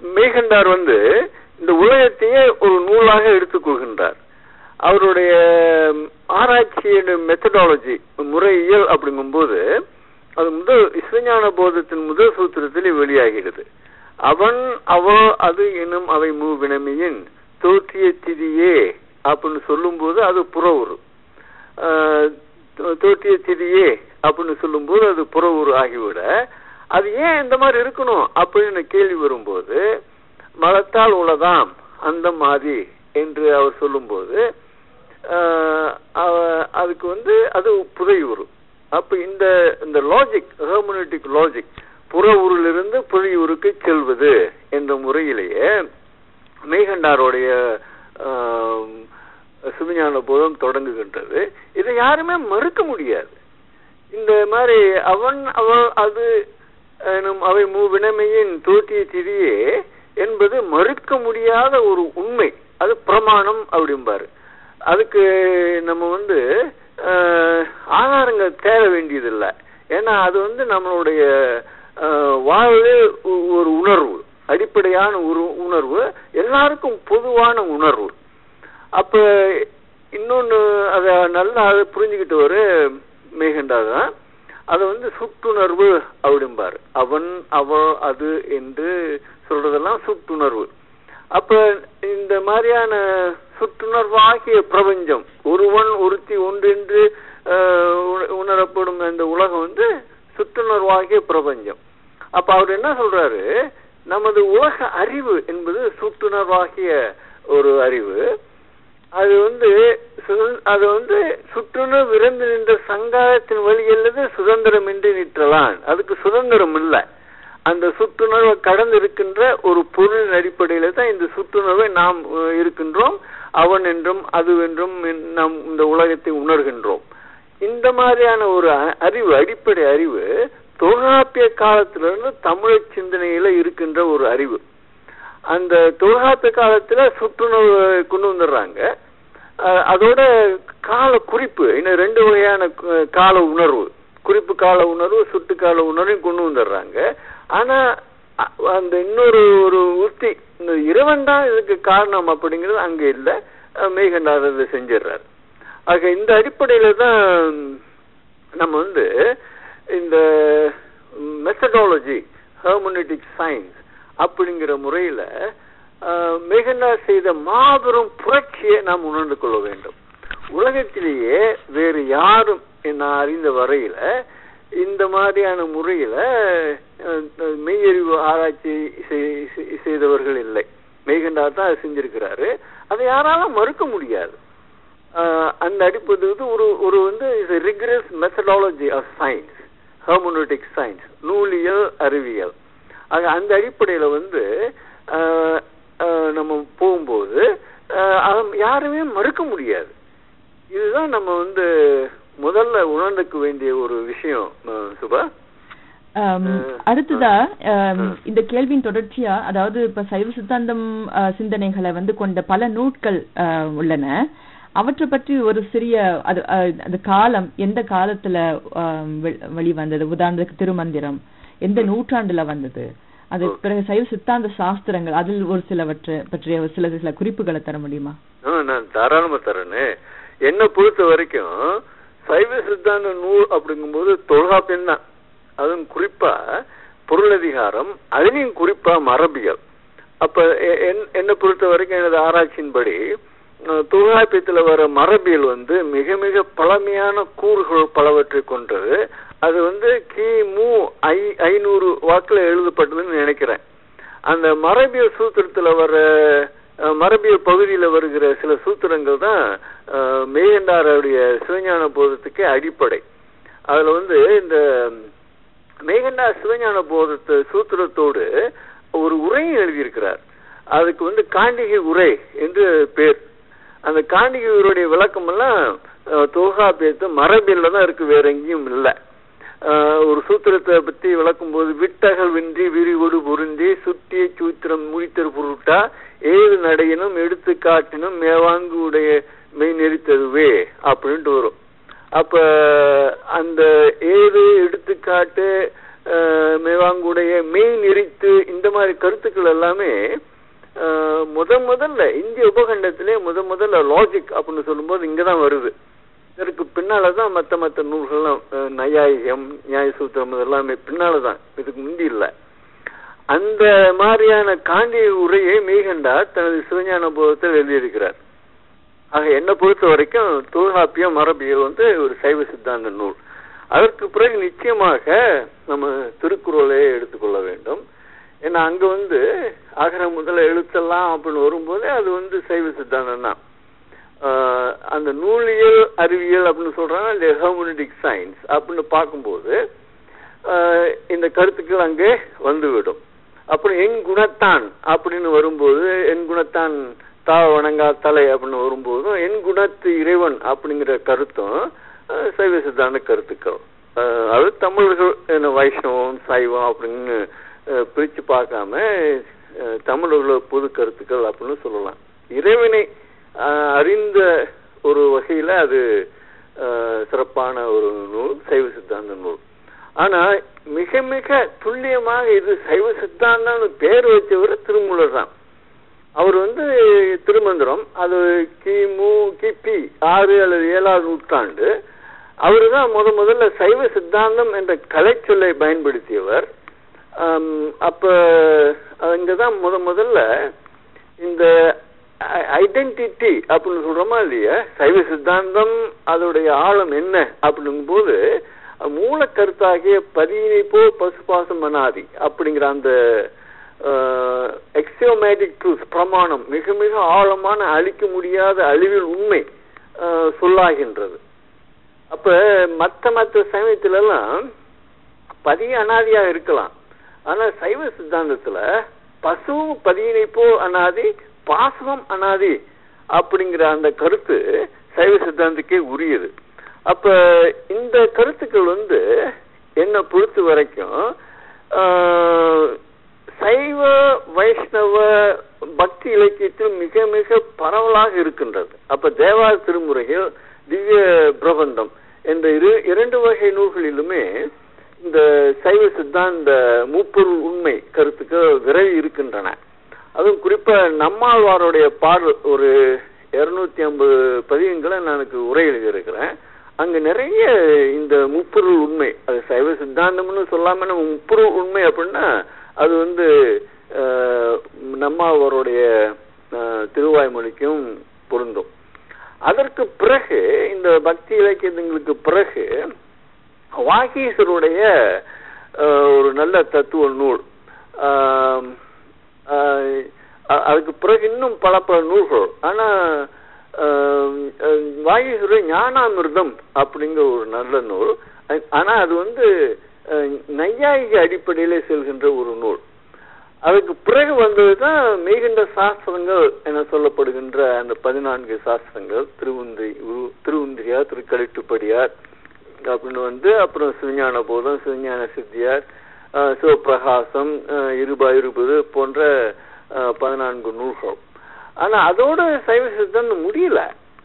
மெய்கண்டார் வந்து இந்த உலகத்தையே ஒரு நூலாக எடுத்துக்கொள்கின்றார் அவருடைய ஆராய்ச்சியோட மெத்தடாலஜி முறையியல் அப்படிங்கும்போது அது முதல் இசைஞான போதத்தின் முதல் சூத்திரத்தில் வெளியாகிறது அவன் அவள் அது எனும் அவை மூவினமையின் தோற்றிய திதியே அப்படின்னு சொல்லும்போது அது புறவுரு ஆஹ் தோ- தோற்றிய திதியே அப்படின்னு சொல்லும்போது அது புறவுரு ஆகிவிட அது ஏன் இந்த மாதிரி இருக்கணும் அப்படின்னு கேள்வி வரும்போது மலத்தால் உளதாம் அந்த மாதிரி என்று அவர் சொல்லும்போது ஆஹ் அவ- அதுக்கு வந்து அது புதையுரு அப்ப இந்த இந்த லாஜிக் ஹெர்மனட்டிக் லாஜிக் புற ஊரிலிருந்து புதையூருக்கு செல்வது என்ற முறையிலேயே மெய்கண்டாருடைய ஆம், சிவஞான போதம் தொடங்குகின்றது இதை யாருமே மறுக்க முடியாது இந்த மாதிரி அவன் அவள் அது எனும் அவை மூவினமையின் தோற்றிய திரியே என்பது மறுக்க முடியாத ஒரு உண்மை அது பிரமாணம் அப்படிம்பாரு அதுக்கு நம்ம வந்து அஹ், ஆதாரங்கள் தேட வேண்டியதில்லை ஏன்னா அது வந்து நம்மளுடைய அஹ், வாழ்வே ஒ- ஒரு உணர்வு அடிப்படையான ஒரு உணர்வு எல்லாருக்கும் பொதுவான உணர்வு அப்ப இன்னொன்னு அத நல்லா அதை புரிஞ்சுக்கிட்டவரு மேகண்டா தான் அதை வந்து சுட்டுணர்வு அப்படிம்பாரு அவன் அவள் அது என்று சொல்றதெல்லாம் சுட்டுணர்வு அப்ப இந்த மாதிரியான சுற்றுணர்வாகிய பிரபஞ்சம் ஒருவன் ஒருத்தி ஒன்றென்று ஆஹ், உண- உணரப்படும் அந்த உலகம் வந்து சுற்றுணர்வாகிய பிரபஞ்சம் அப்ப அவர் என்ன சொல்றாரு நமது உலக அறிவு என்பது சுற்றுணர்வாகிய ஒரு அறிவு அது வந்து சுதந்- அது வந்து சுற்றுணர் விரைந்து நின்ற சங்காரத்தின் வழி அல்லது சுதந்திரம் என்று நிற்றலான் அதுக்கு சுதந்திரம் இல்லை அந்த சுற்றுணர்வை கடந்து இருக்கின்ற ஒரு பொருளின் அடிப்படையில தான் இந்த சுற்றுணர்வை நாம் அஹ், இருக்கின்றோம் அவன் என்றும் அதுவென்றும் என்- நாம் இந்த உலகத்தை உணர்கின்றோம் இந்த மாதிரியான ஒரு அ- அறிவு அடிப்படை அறிவு தொல்காப்பிய காலத்திலிருந்து தமிழ் சிந்தனையில இருக்கின்ற ஒரு அறிவு அந்த தொல்காப்பிய காலத்துல சுற்றுணர்வு கொண்டு வந்துடுறாங்க அஹ் அதோட கால குறிப்பு இன்னும் ரெண்டு வகையான கு- கால உணர்வு குறிப்பு கால உணர்வு சுட்டு கால உணர்வையும் கொண்டு வந்துடுறாங்க ஆனா அ- அந்த இன்னொரு ஒரு உத்தி இந்த இறைவன் தான் இதுக்கு காரணம் அப்படிங்கிறது அங்க இல்லை மேகண்டார் அதை செஞ்சிடுறாரு ஆக இந்த அடிப்படையில தான் நம்ம வந்து இந்த மெத்தடாலஜி ஹெர்மோனட்டிக் சயின்ஸ் அப்படிங்கிற முறையில ஆஹ், மேகண்டா செய்த மாபெரும் புரட்சியை நாம் உணர்ந்து கொள்ள வேண்டும் உலகத்திலேயே வேறு யாரும் நான் அறிந்த வரையில இந்த மாதிரியான முறையில அஹ், மெய்யறிவு ஆராய்ச்சி செய்- செய்- செய்தவர்கள் இல்லை மெய்கண்டா தான் அதை செஞ்சிருக்கிறாரு அதை யாராலும் மறுக்க முடியாது ஆஹ் அந்த அடிப்பது வந்து ஒரு ஒரு வந்து rigorous methodology of science hermeneutic science நூலியல் அறிவியல் ஆக அந்த அடிப்படையில வந்து ஆஹ் ஆஹ் நம்ம போகும்போது ஆஹ் அதை யாருமே மறுக்க முடியாது இதுதான் நம்ம வந்து முதல்ல உணர்ந்துக்க வேண்டிய ஒரு விஷயம் ஆஹ் சுபா ஆம், அஹ், அடுத்ததா ஆம், அஹ். இந்த கேள்வியின் தொடர்ச்சியா அதாவது இப்ப சைவ சித்தாந்தம் அஹ், சிந்தனைகளை வந்து கொண்ட பல நூட்கள் அஹ், உள்ளன அவற்றை பற்றி ஒரு சிறிய அது அஹ், அந்த காலம் எந்த காலத்துல ஆம், வெ- வெளிவந்தது உதாரணத்துக்கு திருமந்திரம் எந்த நூற்றாண்டுல வந்தது அது ஓ. பிறகு சைவ சித்தாந்த சாஸ்திரங்கள் அதில் ஒரு சிலவற்றை பற்றிய ஒரு சில சில குறிப்புகளை தர முடியுமா ஆ, நான் தாராளமா தரேன்னு என்னை பொறுத்த வரைக்கும் சைவ சித்தாந்த நூல் அப்படிங்கும்போது தொல்காப்பியம் தான் அதுவும் குறிப்பா பொருளதிகாரம் அதுலயும் குறிப்பா மரபியல் அப்ப எ- என்- என்னை பொறுத்த வரைக்கும் எனது ஆராய்ச்சியின்படி அஹ், தொல்காப்பியத்துல வர மரபியல் வந்து மிக மிக பழமையான கூறுகள் பலவற்றை கொண்டது அது வந்து கிமு ஐ ஐநூறு வாக்குல எழுதப்பட்டதுன்னு நினைக்கிறேன் அந்த மரபியல் சூத்திரத்துல வர அஹ், மரபியல் பகுதியில வருகிற சில சூத்திரங்கள் தான் அஹ், மெய்கண்டாருடைய சிவஞான போதத்துக்கே அடிப்படை அதுல வந்து இந்த மேகண்டா சிவஞான போதத்து சூத்திரத்தோடு ஒரு உரையும் எழுதியிருக்கிறார் அதுக்கு வந்து காண்டிகை உரை என்று பேர் அந்த காண்டிகை உரையுடைய விளக்கம் எல்லாம் அஹ், தொல்காப்பியத்து மரபியல்ல தான் இருக்கு வேற எங்கேயும் இல்லை ஆஹ் ஒரு சூத்திரத்தை பத்தி விளக்கும் போது விட்டகல் வென்றி விரிவொடு பொருந்தி சுட்டிய சூத்திரம் முடித்தர் பொருட்டா ஏது நடையினும் எடுத்து காட்டினும் மேவாங்கு உடைய மெய் நெறித்ததுவே அப்படின்ட்டு வரும் அப்ப அந்த ஏது எடுத்துக்காட்டு அஹ், மேவாங்குடைய மெய் நெறித்து இந்த மாதிரி கருத்துக்கள் எல்லாமே அஹ், முத முதல்ல இந்திய உபகண்டத்திலே முத முதல்ல லாஜிக் அப்படின்னு சொல்லும்போது இங்கதான் வருது இதற்கு பின்னாலதான் மத்த மத்த நூல்கள்லாம் அஹ், நையாயிகம் நியாய சூத்திரம் இதெல்லாமே பின்னாலதான் இதுக்கு முந்தி இல்லை அந்த மாதிரியான காண்டிய உரையை மெய்கண்டார் தனது சிவஞான போதத்தில் எழுதியிருக்கிறார் ஆக என்னை பொறுத்த வரைக்கும் தொல்காப்பியம் மரபியல் வந்து ஒரு சைவ சித்தாந்த நூல் அதற்கு பிறகு நிச்சயமாக நம்ம திருக்குறளை எடுத்துக்கொள்ள வேண்டும் ஏன்னா அங்க வந்து அகர முதல எழுத்தெல்லாம் அப்படின்னு வரும்போது அது வந்து சைவ சித்தாந்தம் தான் ஆஹ் அந்த நூலியல் அறிவியல் அப்படின்னு சொல்றாங்க இந்த ஹெர்மோனடிக் சயின்ஸ் அப்படின்னு பார்க்கும்போது ஆஹ் இந்த கருத்துக்கள் அங்கே வந்துவிடும் அப்புறம் என் குணத்தான் அப்படின்னு வரும்போது என் குணத்தான் தா வணங்கா தலை அப்படின்னு வரும்போதும் என் குணத்து இறைவன் அப்படிங்கிற கருத்தும் ஆஹ் சைவ சித்தாந்த கருத்துக்கள் ஆஹ் அது தமிழர்கள் என்ன வைஷ்ணவம் சைவம் அப்படின்னு ஆஹ் பிரிச்சு பார்க்காம ஆஹ் தமிழர்களோட பொது கருத்துக்கள் அப்படின்னு சொல்லலாம் இறைவனை ஆஹ் அறிந்த ஒரு வகையில அது ஆஹ் சிறப்பான ஒரு நூல் சைவ சித்தாந்த நூல் ஆனா மிக மிக துல்லியமாக இது சைவ சித்தாந்தம்னு பேர் வச்சவர் திருமூலர் தான் அவர் வந்து திருமந்திரம் அது கிமு கிபி ஆறு அல்லது ஏழாவது நூற்றாண்டு அவரு தான் முத முதல்ல சைவ சித்தாந்தம் என்ற கலைச்சொல்லை பயன்படுத்தியவர் ஆம், அப்ப அங்கதான் முத முதல்ல இந்த ஐடென்டிட்டி அப்படின்னு சொல்றோமா இல்லையா சைவ சித்தாந்தம் அதோடைய ஆழம் என்ன அப்படிங்கும் போது மூல கருத்தாகிய பதியினை போ பசுபாசம் மனாதி அப்படிங்கிற அந்த எக்ஸியோமேட்டிக் ட்ரூத் பிரமாணம் மிக மிக ஆழமான அழிக்க முடியாத அழிவில் உண்மை ஆஹ், சொல்லாகின்றது அப்ப மத்த மத்த சமயத்துல எல்லாம் பதிய அனாதியா இருக்கலாம் ஆனா சைவ சித்தாந்தத்துல பசுவும் பதியினை போ அனாதி பாசவம் அனாதி அப்படிங்கிற அந்த கருத்து சைவ சித்தாந்தத்துக்கே உரியது அப்ப இந்த கருத்துக்கள் வந்து என்னை பொறுத்த வரைக்கும் ஆஹ், சைவ வைஷ்ணவ பக்தி இலக்கியத்தில் மிக மிக பரவலாக இருக்கின்றது அப்ப தேவா திருமுறைகள் திவ்ய பிரபந்தம் என்ற இரு இரண்டு வகை நூல்களிலுமே இந்த சைவ சித்தாந்த மூப்பொருள் உண்மை கருத்துக்கள் விரவி இருக்கின்றன அதுவும் குறிப்பா நம்மாழ்வாருடைய பாடல் ஒரு இருநூத்தி ஐம்பது பதியங்களை நான் எனக்கு உரை எழுதியிருக்கிறேன் அங்க நிறைய இந்த முப்பொருள் உண்மை அது சைவ சித்தாந்தம்னு சொல்லாம நம்ம முப்பொருள் உண்மை அப்படின்னா அது வந்து ஆஹ், நம்மாழ்வாருடைய ஆஹ், திருவாய்மொழிக்கும் பொருந்தும் அதற்கு பிறகு இந்த பக்தி இலக்கியங்களுக்கு பிறகு வாகீசருடைய ஆஹ், ஒரு நல்ல தத்துவ நூல் ஆம், ஆஹ், அ- அதுக்கு பிறகு இன்னும் பல பல நூல்கள் ஆனா ஆஹ், அஹ், வாகீசருடைய ஞானாமிர்தம் அப்படிங்கிற ஒரு நல்ல நூல் அ- ஆனா அது வந்து அஹ், நையாயிக அடிப்படையிலே செல்கின்ற ஒரு நூல் அதுக்கு பிறகு வந்ததுதான் மெய்கின்ற சாஸ்திரங்கள் என சொல்லப்படுகின்ற அந்த பதினான்கு சாஸ்திரங்கள் திருவுந்திரி உரு- திருவுந்திரியார் திருக்கலிட்டுப்படியார் அப்படின்னு வந்து அப்புறம் சிவஞான போதம் சிவஞான சித்தியார் ஆஹ் சிவபிரகாசம் ஆஹ் இருபா இருபது போன்ற ஆஹ் பதினான்கு நூல்கள் ஆனா அதோட சைவ சித்தாந்தம் முடியல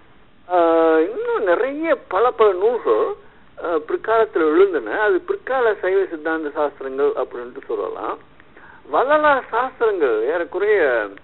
ஆஹ் இன்னும் நிறைய பல பல நூல்கள் ஆஹ் பிற்காலத்துல எழுந்தன அது பிற்கால சைவ சித்தாந்த சாஸ்திரங்கள் அப்படின்ட்டு சொல்லலாம் வள்ளலார் சாஸ்திரங்கள் ஏறக்குறைய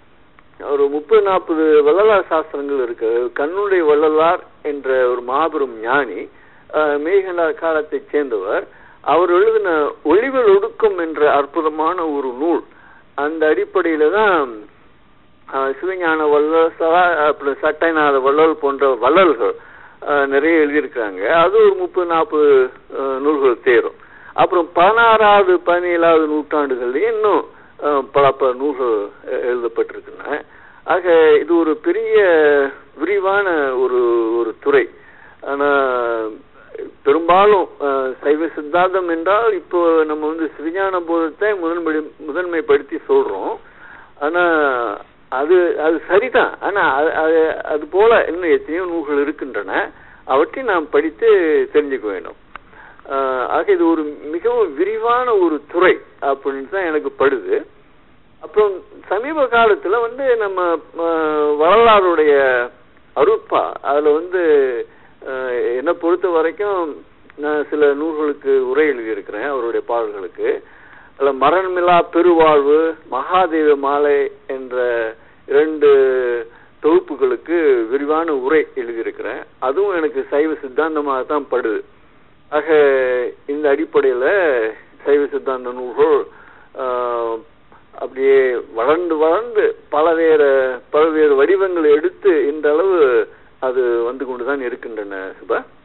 ஒரு முப்பது நாற்பது வள்ளலார் சாஸ்திரங்கள் இருக்கு கண்ணுடைய வள்ளலார் என்ற ஒரு மாபெரும் ஞானி ஆஹ் மேகலார் காலத்தைச் சேர்ந்தவர் அவர் எழுதின ஒளிவல் ஒடுக்கம் என்ற அற்புதமான ஒரு நூல் அந்த அடிப்படையில தான் ஆஹ் சிவஞான வள்ளல் சலா- அப்புறம் சட்டைநாத வள்ளல் போன்ற வள்ளல்கள் ஆஹ் நிறைய எழுதியிருக்காங்க அது ஒரு முப்பது நாற்பது நூல்கள் தேரும் அப்புறம் பதினாறாவது பதினேழாவது நூற்றாண்டுகள்லயே இன்னும் ஆஹ் பல பல நூல்கள் எ- எழுதப்பட்டிருக்கின்றன ஆக இது ஒரு பெரிய விரிவான ஒரு ஒரு துறை ஆனா பெரும்பாலும் ஆஹ் சைவ சித்தாந்தம் என்றால் இப்போ நம்ம வந்து சிவஞான போதத்தை முதன்மை முதன்மைப்படுத்தி சொல்றோம் ஆனா அது அது சரிதான் ஆனா அது- அது அது போல இன்னும் எத்தனையோ நூல்கள் இருக்கின்றன அவற்றை நாம் படித்து தெரிஞ்சுக்க வேண்டும் ஆஹ் ஆக இது ஒரு மிகவும் விரிவான ஒரு துறை அப்படின்னு தான் எனக்கு படுது அப்புறம் சமீப காலத்துல வந்து நம்ம ஆஹ், வரலாறுடைய அருட்பா அதுல வந்து ஆஹ், என்னை பொறுத்த வரைக்கும் நான் சில நூல்களுக்கு உரை எழுதியிருக்கிறேன் அவருடைய பாடல்களுக்கு அதில் மரணமில்லா பெருவாழ்வு மகாதேவ மாலை என்ற இரண்டு தொகுப்புகளுக்கு விரிவான உரை எழுதியிருக்கிறேன் அதுவும் எனக்கு சைவ சித்தாந்தமாக தான் படுது ஆக இந்த அடிப்படையில சைவ சித்தாந்த நூல்கள் ஆஹ், அப்படியே வளர்ந்து வளர்ந்து பலவேறு பல்வேறு வடிவங்களை எடுத்து இந்த அளவு அது வந்து கொண்டுதான் இருக்கின்றன சுபா